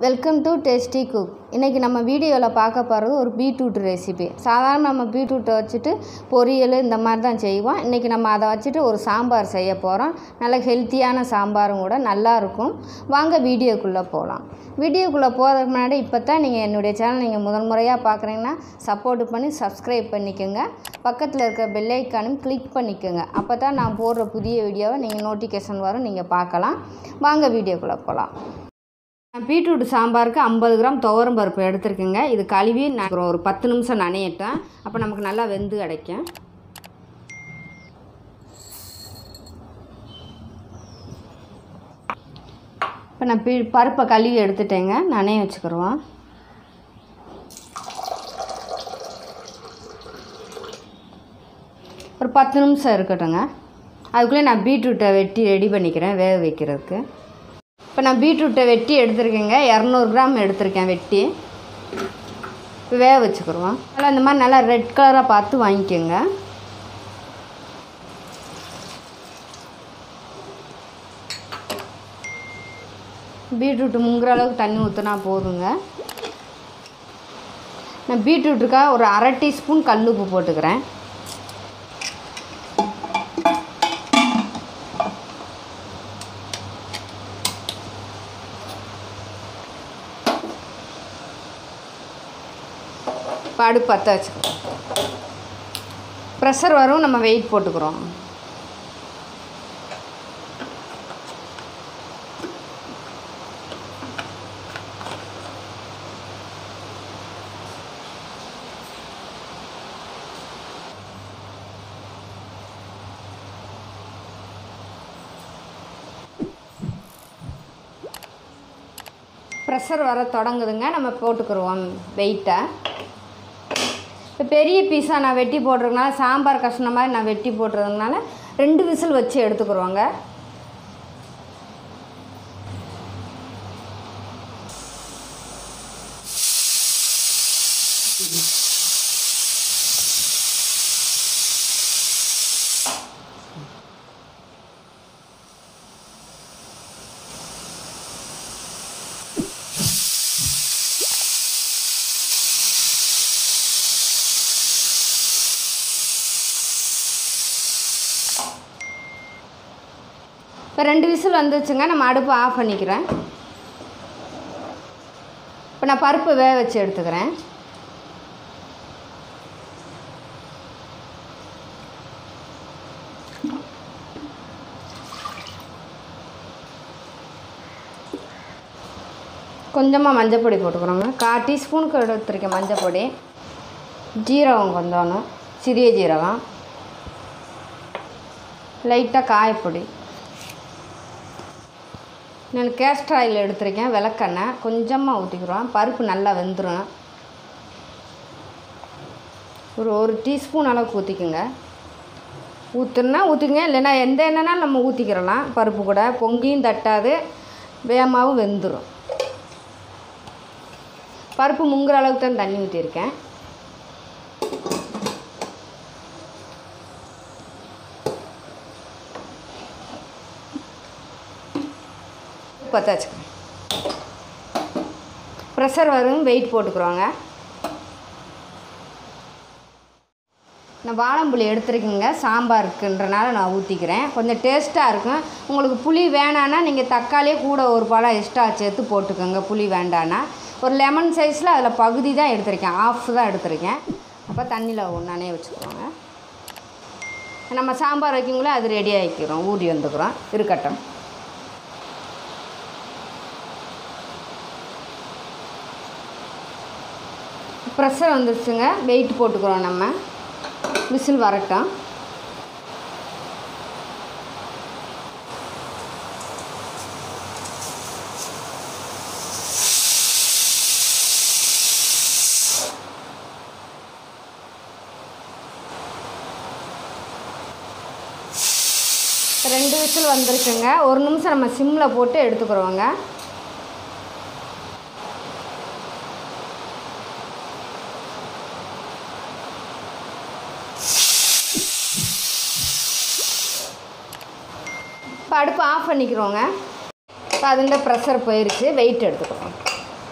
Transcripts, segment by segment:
Welcome to tasty cook இன்றைக்கி நம்ம வீடியோவில் பார்க்க போகிறது ஒரு பீட்ரூட் ரெசிபி சாதாரண நம்ம பீட்ரூட்டை வச்சுட்டு பொரியல் இந்த மாதிரி தான் செய்வோம் இன்றைக்கி நம்ம அதை வச்சுட்டு ஒரு சாம்பார் செய்ய போகிறோம் நல்ல ஹெல்த்தியான சாம்பாரும் கூட நல்லா இருக்கும் வாங்க வீடியோக்குள்ளே போகலாம் வீடியோக்குள்ளே போகிறதுக்கு முன்னாடி இப்போ தான் நீங்கள் என்னுடைய சேனல் நீங்கள் முதல் முறையாக பார்க்குறீங்கன்னா சப்போர்ட் பண்ணி சப்ஸ்கிரைப் பண்ணிக்கோங்க பக்கத்தில் இருக்க பெல் ஐக்கானும் கிளிக் பண்ணிக்கோங்க அப்போ தான் நான் போடுற புதிய வீடியோவை நீங்கள் நோட்டிஃபிகேஷன் வரும் நீங்கள் பார்க்கலாம் வாங்க வீடியோக்குள்ளே போகலாம் பீட்ரூட் சாம்பாருக்கு ஐம்பது கிராம் துவரம் பருப்பு எடுத்துருக்குங்க இது கழுவி நான் ஒரு பத்து நிமிஷம் நனையட்டேன் அப்போ நமக்கு நல்லா வெந்து கிடைக்கும் இப்போ நான் பீ பருப்பை கழுவி எடுத்துட்டேங்க நனைய வச்சுக்கிடுவோம் ஒரு பத்து நிமிஷம் இருக்கட்டுங்க அதுக்குள்ளே நான் பீட்ரூட்டை வெட்டி ரெடி பண்ணிக்கிறேன் வேக வைக்கிறதுக்கு இப்போ நான் பீட்ரூட்டை வெட்டி எடுத்துருக்கேங்க இரநூறு கிராம் எடுத்திருக்கேன் வெட்டி இப்போ வேக வச்சுக்கிடுவோம் நல்லா இந்த மாதிரி நல்லா ரெட் கலராக பார்த்து வாங்கிக்கோங்க பீட்ரூட்டு முங்குற அளவுக்கு தண்ணி ஊற்றினா போதுங்க நான் பீட்ரூட்டுக்காக ஒரு அரை டீஸ்பூன் கல் உப்பு போட்டுக்கிறேன் இப்போ அடுப்பு பற்ற வச்சுக்கிறோம் ப்ரெஷர் வரும் நம்ம வெயிட் போட்டுக்கிறோம் ப்ரெஷர் வர தொடங்குதுங்க நம்ம போட்டுக்கிடுவோம் வெயிட்டை இப்போ பெரிய பீஸாக நான் வெட்டி போட்டிருக்கனால சாம்பார் கஷ்டம் மாதிரி நான் வெட்டி போட்டுறதுனால ரெண்டு விசில் வச்சு எடுத்துக்கிடுவோங்க இப்போ ரெண்டு விசில் வந்துச்சுங்க நம்ம அடுப்பு ஆஃப் பண்ணிக்கிறேன் இப்போ நான் பருப்பு வேக வச்சு எடுத்துக்கிறேன் கொஞ்சமாக மஞ்சப்பொடி போட்டுக்கிறோங்க கால் டீஸ்பூனுக்கு எடுத்துருக்கேன் மஞ்சப்பொடி ஜீரகம் கொஞ்சோன்னு சிறிய ஜீரகம் லைட்டாக காயப்பொடி நான் கேஸ்டர் ஆயில் எடுத்திருக்கேன் விளக்கெண்ணெய் கொஞ்சமாக ஊற்றிக்கிறோம் பருப்பு நல்லா வெந்துடும் ஒரு ஒரு டீஸ்பூன் அளவுக்கு ஊற்றிக்குங்க ஊற்றுனா ஊற்றிங்க இல்லைன்னா எந்த எண்ணெய்னாலும் நம்ம ஊற்றிக்கிறலாம் பருப்பு கூட பொங்கியும் தட்டாது வேகமாகவும் வெந்துடும் பருப்பு முங்குற அளவுக்கு தான் தண்ணி ஊற்றிருக்கேன் பற்ற வச்சுக்கோங்க ப்ரெஷர் வரும் வெயிட் போட்டுக்கிறோங்க நான் வாழம்புளி எடுத்துருக்கீங்க சாம்பாருக்குன்றனால நான் ஊற்றிக்கிறேன் கொஞ்சம் டேஸ்ட்டாக இருக்கும் உங்களுக்கு புளி வேணான்னா நீங்கள் தக்காளியே கூட ஒரு பழம் எக்ஸ்ட்ரா சேர்த்து போட்டுக்கோங்க புளி வேண்டான்னா ஒரு லெமன் சைஸில் அதில் பகுதி தான் எடுத்திருக்கேன் ஆஃப் தான் எடுத்திருக்கேன் அப்போ தண்ணியில் ஒன்றானே வச்சுக்கிறோங்க நம்ம சாம்பார் வைக்கிங்களோ அது ரெடி ஆகிக்கிறோம் ஊறி வந்துக்கிறோம் இருக்கட்டும் ப்ரெஷர் வந்துருச்சுங்க வெயிட் போட்டுக்கிறோம் நம்ம விசில் வரட்டும் ரெண்டு விசில் வந்துருக்குங்க ஒரு நிமிஷம் நம்ம சிம்மில் போட்டு எடுத்துக்கிறோங்க இப்போ அடுப்பு ஆஃப் பண்ணிக்கிறோங்க இப்போ அதுண்ட ப்ரெஷர் போயிடுச்சு வெயிட் எடுத்துக்கிறோம்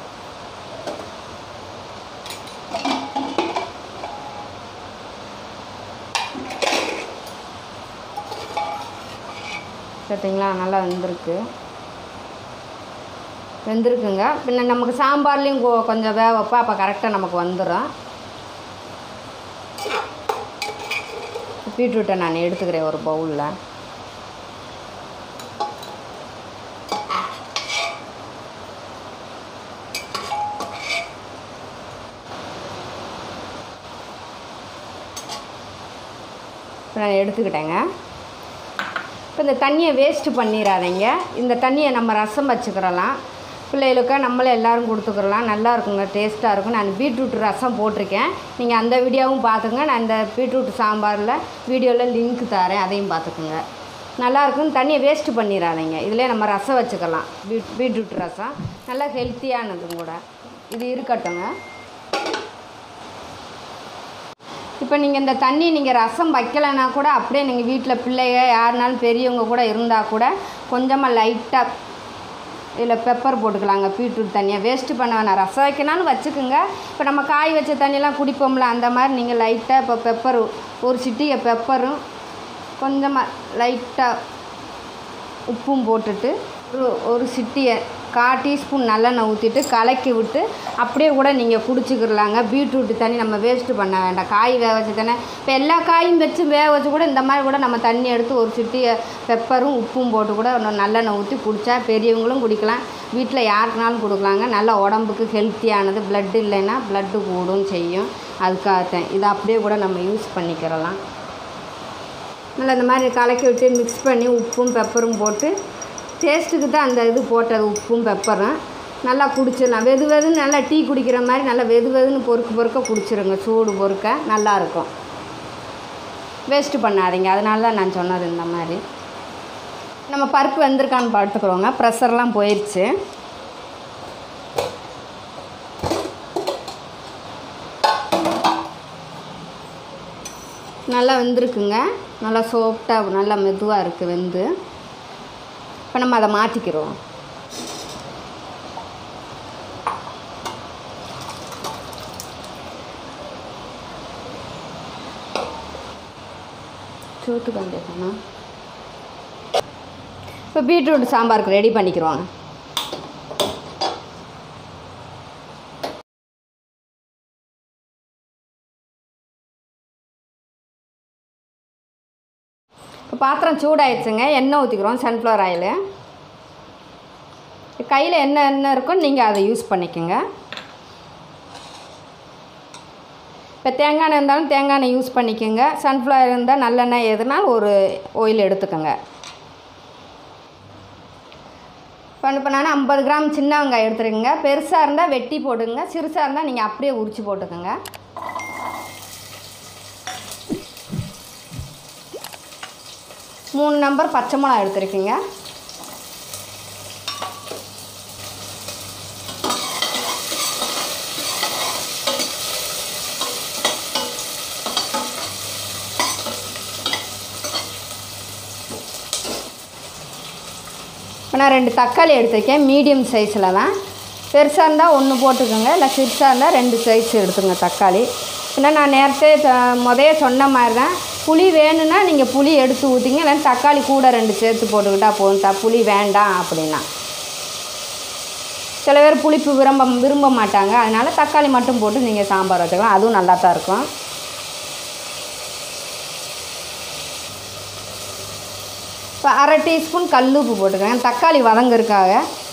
பார்த்தீங்களா நல்லா வெந்திருக்கு வெந்திருக்குங்க பின்ன நமக்கு சாம்பார்லேயும் கொ- கொஞ்சம் வேக வைப்பா அப்போ கரெக்டாக நமக்கு வந்துடும் பீட்ரூட்டை நான் எடுத்துக்கிறேன் ஒரு பவுலில் இப்போ நான் எடுத்துக்கிட்டேங்க இப்போ இந்த தண்ணியை வேஸ்ட் பண்ணிடாதீங்க இந்த தண்ணியை நம்ம ரசம் வச்சுக்கிறலாம் பிள்ளைகளுக்கு நம்மளே எல்லாரும் கொடுத்துக்கிறலாம் நல்லா இருக்குங்க டேஸ்ட்டாக இருக்கும் நான் பீட்ரூட் ரசம் போட்டிருக்கேன் நீங்கள் அந்த வீடியோவும் பார்த்துங்க நான் இந்த பீட்ரூட் சாம்பாரில் வீடியோவில் லிங்க் தரேன் அதையும் பார்த்துக்குங்க நல்லா இருக்கும் தண்ணியை வேஸ்ட் பண்ணிடாதீங்க இதிலே நம்ம ரசம் வச்சுக்கலாம் பீட் பீட்ரூட் ரசம் நல்லா ஹெல்த்தியானதும் கூட இது இருக்கட்டுங்க இப்போ நீங்கள் இந்த தண்ணி நீங்கள் ரசம் வைக்கலைன்னா கூட அப்படியே நீங்கள் வீட்டில் பிள்ளைங்க யாருனாலும் பெரியவங்க கூட இருந்தால் கூட கொஞ்சமாக லைட்டாக இதில் பெப்பர் போட்டுக்கலாங்க பீட்ரூட் தண்ணியை வேஸ்ட்டு பண்ண வேணாம் ரசம் வைக்கனாலும் வச்சுக்கோங்க இப்போ நம்ம காய் வச்ச தண்ணியெல்லாம் குடிப்போம்ல அந்த மாதிரி நீங்கள் லைட்டாக இப்போ பெப்பர் ஒரு சிட்டிகை பெப்பரும் கொஞ்சமாக லைட்டாக உப்பும் போட்டுட்டு ஒரு ஒரு சிட்டியை கா டீஸ்பூன் நல்லெண்ணெய் ஊற்றிட்டு கலக்கி விட்டு அப்படியே கூட நீங்கள் குடிச்சிக்கிறலாங்க பீட்ரூட் தண்ணி நம்ம வேஸ்ட்டு பண்ண வேண்டாம் காய் வேக வச்சு தானே இப்போ எல்லா காயும் வச்சு வேக வச்சு கூட இந்த மாதிரி கூட நம்ம தண்ணி எடுத்து ஒரு சிட்டியை பெப்பரும் உப்பும் போட்டு கூட இன்னும் நல்லெண்ணெய் ஊற்றி குடித்தா பெரியவங்களும் குடிக்கலாம் வீட்டில் யாருக்குனாலும் கொடுக்கலாங்க நல்ல உடம்புக்கு ஹெல்த்தியானது பிளட் இல்லைன்னா பிளட்டு கூடும் செய்யும் அதுக்காகத்தான் இதை அப்படியே கூட நம்ம யூஸ் பண்ணிக்கிறலாம் நல்லா இந்த மாதிரி கலக்கி விட்டு மிக்ஸ் பண்ணி உப்பும் பெப்பரும் போட்டு டேஸ்ட்டுக்கு தான் அந்த இது போட்டது உப்பும் பெப்பரும் நல்லா குடிச்சிடலாம் வெது வெதுன்னு நல்லா டீ குடிக்கிற மாதிரி நல்லா வெது வெதுன்னு பொறுக்க பொறுக்க குடிச்சிருங்க சூடு பொறுக்க நல்லாயிருக்கும் வேஸ்ட்டு பண்ணாதீங்க அதனால தான் நான் சொன்னது இந்த மாதிரி நம்ம பருப்பு வெந்திருக்கான்னு பார்த்துக்குறோங்க ப்ரெஷர்லாம் போயிடுச்சு நல்லா வெந்திருக்குங்க நல்லா சோஃப்டாக நல்லா மெதுவாக இருக்குது வெந்து இப்போ நம்ம அதை மாற்றிக்கிறோம் சோத்து கண்டிப்பாண்ணா இப்போ பீட்ரூட் சாம்பாருக்கு ரெடி பண்ணிக்கிறோம் இப்போ பாத்திரம் சூடாயிடுச்சுங்க எண்ணெய் ஊற்றிக்கிறோம் சன்ஃப்ளவர் ஆயிலு கையில் என்ன எண்ணெய் இருக்கோ நீங்கள் அதை யூஸ் பண்ணிக்கோங்க இப்போ தேங்காய் எண்ணெய் இருந்தாலும் தேங்காய் எண்ணெய் யூஸ் பண்ணிக்கோங்க சன்ஃப்ளவர் இருந்தால் நல்லெண்ணெய் எதுனாலும் ஒரு ஆயில் எடுத்துக்கோங்க இப்போ இப்போ நான் ஐம்பது கிராம் சின்ன வெங்காயம் எடுத்துருக்கேங்க பெருசாக இருந்தால் வெட்டி போடுங்க சிறுசாக இருந்தால் நீங்கள் அப்படியே உரித்து போட்டுக்கோங்க மூணு நம்பர் பச்சை மிளகா எடுத்துருக்கீங்க இப்போ நான் ரெண்டு தக்காளி எடுத்திருக்கேன் மீடியம் சைஸில் தான் பெருசாக இருந்தால் ஒன்று போட்டுக்கோங்க இல்லை சிறுசாக இருந்தால் ரெண்டு சைஸ் எடுத்துங்க தக்காளி ஏன்னா நான் நேரத்தே த- முதைய சொன்ன மாதிரி தான் புளி வேணும்னா நீங்கள் புளி எடுத்து ஊற்றிங்க இல்லைன்னா தக்காளி கூட ரெண்டு சேர்த்து போட்டுக்கிட்டா போதும் த புளி வேண்டாம் அப்படின்னா சில பேர் புளிப்பு விரும்ப விரும்ப மாட்டாங்க அதனால் தக்காளி மட்டும் போட்டு நீங்கள் சாம்பார் வச்சுக்கலாம் அதுவும் நல்லா தான் இருக்கும் இப்போ அரை டீஸ்பூன் கல் உப்பு போட்டுக்கோங்க தக்காளி வதங்கறதுக்காக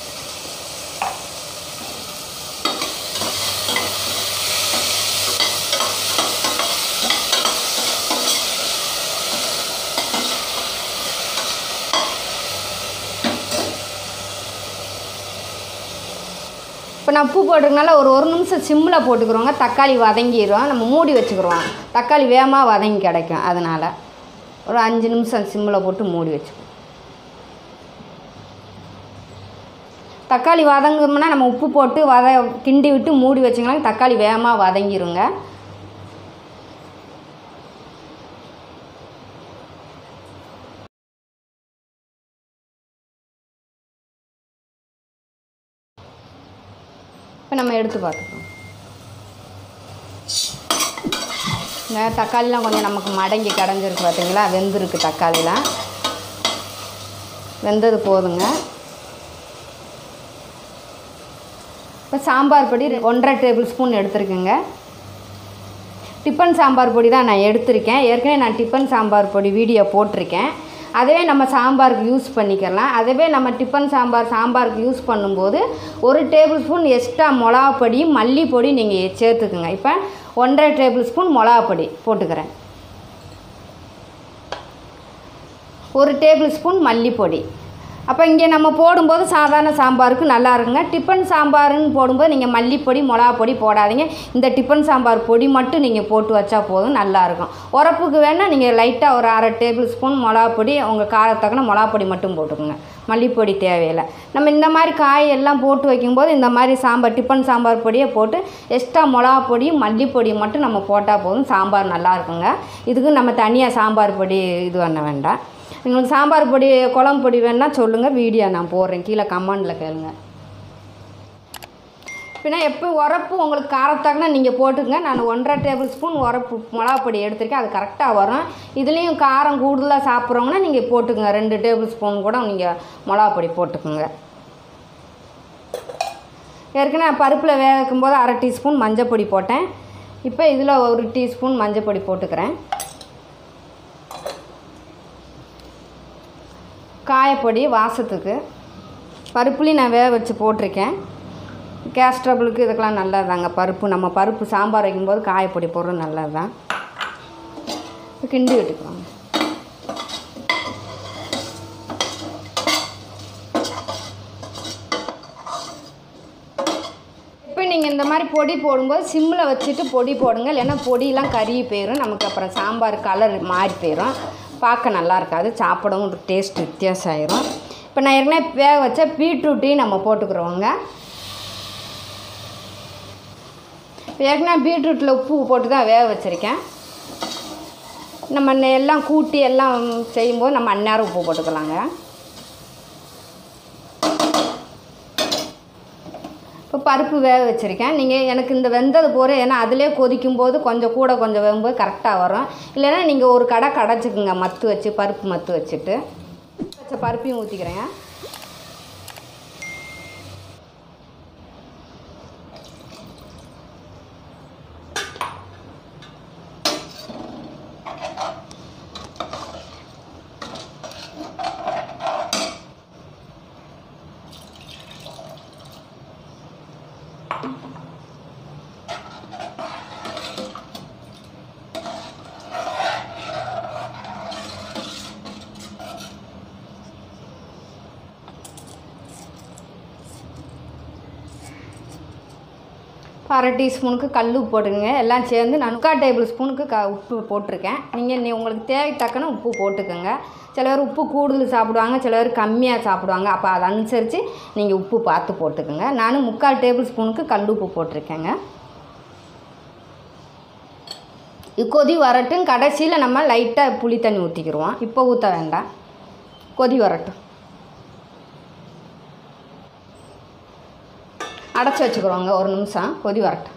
இப்போ நான் உப்பு போட்டிருக்கனால ஒரு ஒரு நிமிஷம் சிம்மில் போட்டுக்கிறோங்க தக்காளி வதங்கிடும் நம்ம மூடி வச்சுக்கிறோம் தக்காளி வேகமாக வதங்கி கிடைக்கும் அதனால் ஒரு அஞ்சு நிமிஷம் சிம்மில் போட்டு மூடி வச்சுக்குவோம் தக்காளி வதங்கும்னா நம்ம உப்பு போட்டு வத கிண்டி விட்டு மூடி வச்சிங்கன்னா தக்காளி வேகமாக வதங்கிருங்க இப்போ நம்ம எடுத்து பார்த்துக்கலாம் இந்த தக்காளிலாம் கொஞ்சம் நமக்கு மடங்கி கடைஞ்சிருக்கு பார்த்தீங்களா வெந்திருக்கு தக்காளிலாம் வெந்தது போதுங்க இப்போ சாம்பார் பொடி ஒன்றரை டேபிள் ஸ்பூன் எடுத்துருக்கேங்க டிஃபன் சாம்பார் பொடி தான் நான் எடுத்திருக்கேன் ஏற்கனவே நான் டிஃபன் சாம்பார் பொடி வீடியோ போட்டிருக்கேன் அதுவே நம்ம சாம்பாருக்கு யூஸ் பண்ணிக்கலாம் அதுவே நம்ம டிஃபன் சாம்பார் சாம்பாருக்கு யூஸ் பண்ணும்போது ஒரு டேபிள் ஸ்பூன் எக்ஸ்ட்ரா மிளகாப்பொடியும் மல்லிப்பொடி நீங்கள் சேர்த்துக்குங்க இப்போ ஒன்றரை டேபிள் ஸ்பூன் மிளகாப்பொடி போட்டுக்கிறேன் ஒரு டேபிள் ஸ்பூன் மல்லிப்பொடி அப்போ இங்கே நம்ம போடும்போது சாதாரண சாம்பாருக்கு நல்லா இருக்குங்க டிஃபன் சாம்பாருன்னு போடும்போது நீங்கள் மல்லிப்பொடி மிளகா பொடி போடாதீங்க இந்த டிஃபன் சாம்பார் பொடி மட்டும் நீங்கள் போட்டு வச்சா போதும் நல்லாயிருக்கும் உரப்புக்கு வேணால் நீங்கள் லைட்டாக ஒரு அரை டேபிள் ஸ்பூன் மிளகா பொடி உங்கள் காரத்தக்கன மிளகா பொடி மட்டும் போட்டுக்கோங்க மல்லிப்பொடி தேவையில்லை நம்ம இந்த மாதிரி காய் எல்லாம் போட்டு வைக்கும்போது இந்த மாதிரி சாம்பார் டிஃபன் சாம்பார் பொடியை போட்டு எக்ஸ்ட்ரா மிளகா பொடியும் மல்லிப்பொடி மட்டும் நம்ம போட்டால் போதும் சாம்பார் நல்லா இருக்குங்க இதுக்கு நம்ம தனியாக சாம்பார் பொடி இது பண்ண வேண்டாம் உங்களுக்கு சாம்பார் பொடி குழம்பு பொடி வேணா சொல்லுங்கள் வீடியோ நான் போடுறேன் கீழே கமெண்டில் கேளுங்க பின்ன எப்போ உரப்பு உங்களுக்கு காரத்தாக்குனா நீங்கள் போட்டுக்கங்க நான் ஒன்றரை டேபிள் ஸ்பூன் உரப்பு மிளகாப்பொடி எடுத்திருக்கேன் அது கரெக்டாக வரும் இதுலேயும் காரம் கூடுதலாக சாப்பிட்றவங்கன்னா நீங்கள் போட்டுக்கோங்க ரெண்டு டேபிள் ஸ்பூன் கூட நீங்கள் மிளகாப்பொடி போட்டுக்கோங்க ஏற்கனவே பருப்பில் வேக வைக்கும்போது அரை டீஸ்பூன் மஞ்சப்பொடி போட்டேன் இப்போ இதில் ஒரு டீஸ்பூன் மஞ்சப்பொடி போட்டுக்கிறேன் காயப்பொடி வாசத்துக்கு பருப்புலேயும் நான் வேக வச்சு போட்டிருக்கேன் கேஸ் ட்ரபிளுக்கு இதுக்கெல்லாம் நல்லதுதாங்க பருப்பு நம்ம பருப்பு சாம்பார் வைக்கும்போது காயப்பொடி போடுறது நல்லது தான் கிண்டி விட்டுக்கலாம் இப்போ நீங்கள் இந்த மாதிரி பொடி போடும்போது சிம்மில் வச்சுட்டு பொடி போடுங்க இல்லைன்னா பொடியெலாம் கருகி போயிடும் நமக்கு அப்புறம் சாம்பார் கலர் மாறி போயிடும் பார்க்க நல்லா இருக்காது சாப்பிடவும் டேஸ்ட் வித்தியாசம் ஆயிரும் இப்போ நான் ஏற்கனவே வேக வச்ச பீட்ரூட்டையும் நம்ம போட்டுக்கிறோங்க இப்போ ஏற்கனவே பீட்ரூட்டில் உப்பு போட்டு தான் வேக வச்சுருக்கேன் நம்ம நெ- எல்லாம் கூட்டி எல்லாம் செய்யும்போது நம்ம அந்நேரம் உப்பு போட்டுக்கலாங்க இப்போ பருப்பு வேக வச்சுருக்கேன் நீங்கள் எனக்கு இந்த வெந்தது போகிற ஏன்னா அதிலே கொதிக்கும் போது கொஞ்சம் கூட கொஞ்சம் வேகும்போது கரெக்டாக வரும் இல்லைன்னா நீங்கள் ஒரு கடை கடைச்சிக்குங்க மத்து வச்சு பருப்பு மத்து வச்சுட்டு வச்ச பருப்பையும் ஊற்றிக்கிறேங்க இப்போ அரை டீஸ்பூனுக்கு கல் உப்பு போட்டுக்கோங்க எல்லாம் சேர்ந்து நான் முக்கால் டேபிள் ஸ்பூனுக்கு க உப்பு போட்டிருக்கேன் நீங்கள் நீ உங்களுக்கு தேவை தக்கன உப்பு போட்டுக்கோங்க சில பேர் உப்பு கூடுதல் சாப்பிடுவாங்க சில பேர் கம்மியாக சாப்பிடுவாங்க அப்போ அதை அனுசரித்து நீங்கள் உப்பு பார்த்து போட்டுக்கோங்க நான் முக்கால் டேபிள் ஸ்பூனுக்கு கல் உப்பு போட்டிருக்கேங்க இது கொதி வரட்டும் கடைசியில் நம்ம லைட்டாக புளி தண்ணி ஊற்றிக்கிடுவோம் இப்போ ஊற்ற வேண்டாம் கொதி வரட்டும் அடைச்சி வச்சுக்கிறோங்க ஒரு நிமிஷம் கொதி வரட்டும்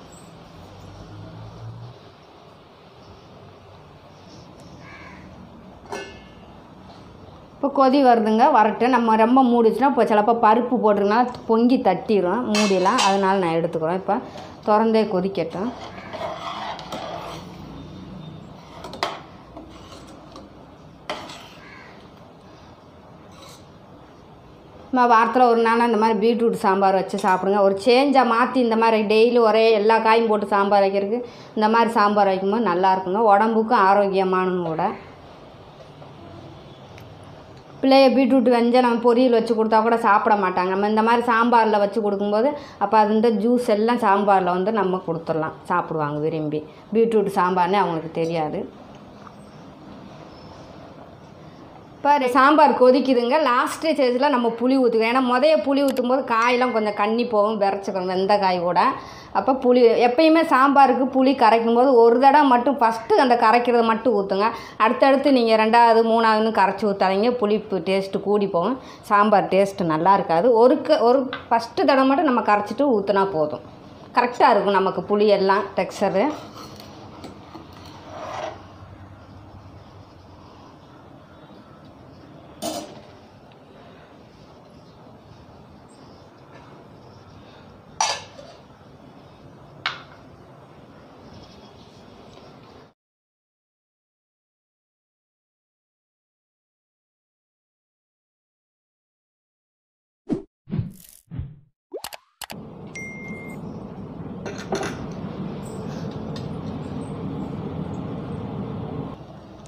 இப்போ கொதி வருதுங்க வரட்டும் நம்ம ரொம்ப மூடிச்சுன்னா இப்போ சிலப்போ பருப்பு போட்டிருந்தா பொங்கி தட்டிடும் மூடிலாம் அதனால நான் எடுத்துக்கிறோம் இப்போ திறந்தே கொதிக்கட்டும் நம்ம வாரத்தில் ஒரு நாள் இந்த மாதிரி பீட்ரூட் சாம்பார் வச்சு சாப்பிடுங்க ஒரு சேஞ்சாக மாற்றி இந்த மாதிரி டெய்லி ஒரே எல்லா காயும் போட்டு சாம்பார் வைக்கிறதுக்கு இந்த மாதிரி சாம்பார் வைக்கும்போது நல்லா இருக்குங்க உடம்புக்கும் ஆரோக்கியமானதும் கூட பிள்ளைய பீட்ரூட் வெஞ்ச நம்ம பொரியல் வச்சு கொடுத்தா கூட சாப்பிட மாட்டாங்க நம்ம இந்த மாதிரி சாம்பாரில் வச்சு கொடுக்கும்போது அப்போ அது இந்த ஜூஸ் எல்லாம் சாம்பாரில் வந்து நம்ம கொடுத்துடலாம் சாப்பிடுவாங்க விரும்பி பீட்ரூட் சாம்பார்னே அவங்களுக்கு தெரியாது இப்போ சாம்பார் கொதிக்குதுங்க லாஸ்ட்டு ஸ்டேஜில் நம்ம புளி ஊற்றுக்கோம் ஏன்னா முதைய புளி ஊற்றும் போது காயெல்லாம் கொஞ்சம் கண்ணி போகும் விரைச்சிக்கணும் வெந்த காய் கூட அப்போ புளி எப்பயுமே சாம்பாருக்கு புளி கரைக்கும் போது ஒரு தடவை மட்டும் ஃபஸ்ட்டு அந்த கரைக்கிறத மட்டும் ஊற்றுங்க அடுத்தடுத்து நீங்கள் ரெண்டாவது மூணாவதுன்னு கரைச்சி ஊற்றாதீங்க புளிப்பு டேஸ்ட்டு கூடி போகும் சாம்பார் டேஸ்ட்டு நல்லா இருக்காது ஒரு க ஒரு ஃபஸ்ட்டு தடவை மட்டும் நம்ம கரைச்சிட்டு ஊற்றினா போதும் கரெக்டாக இருக்கும் நமக்கு புளி எல்லாம் டெக்ஸ்சரு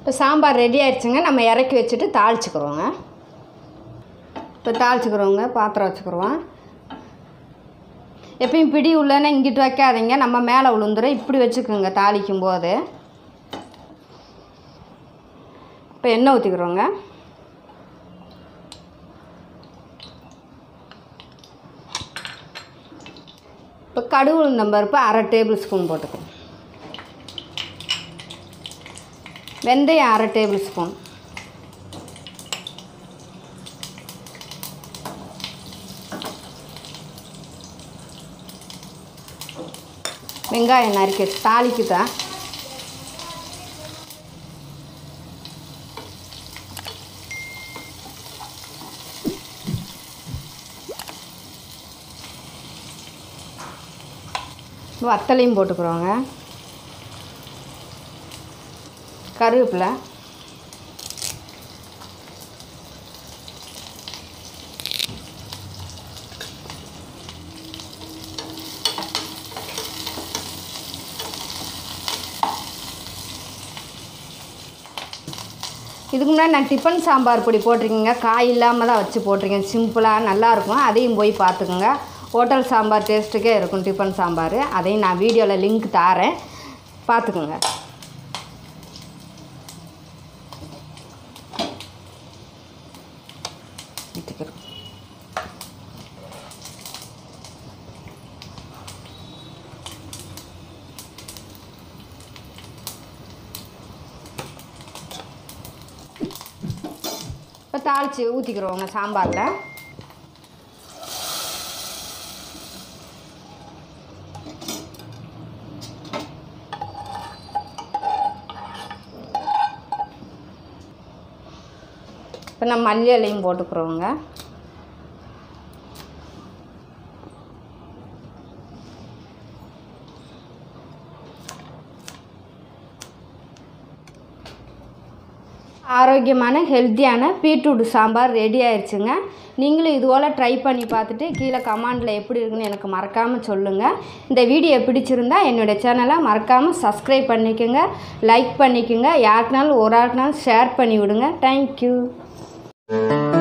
இப்போ சாம்பார் ரெடி ஆயிடுச்சுங்க நம்ம இறக்கி வச்சுட்டு தாளிச்சுக்கிறோங்க இப்போ தாளிச்சுக்கிறோங்க பாத்திரம் வச்சுக்கிறோம் எப்பயும் பிடி உள்ளேன்னா இங்கிட்டு வைக்காதீங்க நம்ம மேலே விழுந்துடும் இப்படி வச்சுக்கோங்க தாளிக்கும் போது இப்போ எண்ணெய் ஊற்றிக்கிறோங்க இப்போ கடுகு உளுந்தம் பருப்பு அரை டேபிள் ஸ்பூன் போட்டுக்கோங்க வெந்தயம் அரை டேபிள் ஸ்பூன் வெங்காயம் நறுக்கி வச்சு தாளிக்கு தான் வத்தலையும் போட்டுக்கிறோங்க கருவேப்பிலை இதுக்கு முன்னாடி நான் டிஃபன் சாம்பார் பொடி போட்டிருக்கேங்க காய் இல்லாமல் தான் வச்சு போட்டிருக்கேன் சிம்பிளாக நல்லாயிருக்கும் அதையும் போய் பார்த்துக்குங்க ஹோட்டல் சாம்பார் டேஸ்ட்டுக்கே இருக்கும் டிஃபன் சாம்பார் அதையும் நான் வீடியோவில் லிங்க் தாரேன் பார்த்துக்குங்க ஊத்திக்கிறோம். இப்போ தாளித்து ஊற்றிக்கிறோங்க சாம்பாரில் இப்போ நம்ம மல்லி இலையும் போட்டுக்கிறோங்க ஆரோக்கியமான ஹெல்த்தியான பீட்ரூட் சாம்பார் ரெடி ஆயிடுச்சுங்க நீங்களும் இதுபோல் ட்ரை பண்ணி பார்த்துட்டு கீழே கமெண்டில் எப்படி இருக்குன்னு எனக்கு மறக்காமல் சொல்லுங்கள் இந்த வீடியோ பிடிச்சிருந்தா என்னோடய சேனலை மறக்காமல் சப்ஸ்கிரைப் பண்ணிக்கோங்க லைக் பண்ணிக்கோங்க யாருக்குனாலும் ஒரு ஆளுக்குனாலும் ஷேர் பண்ணி விடுங்க தேங்க்யூ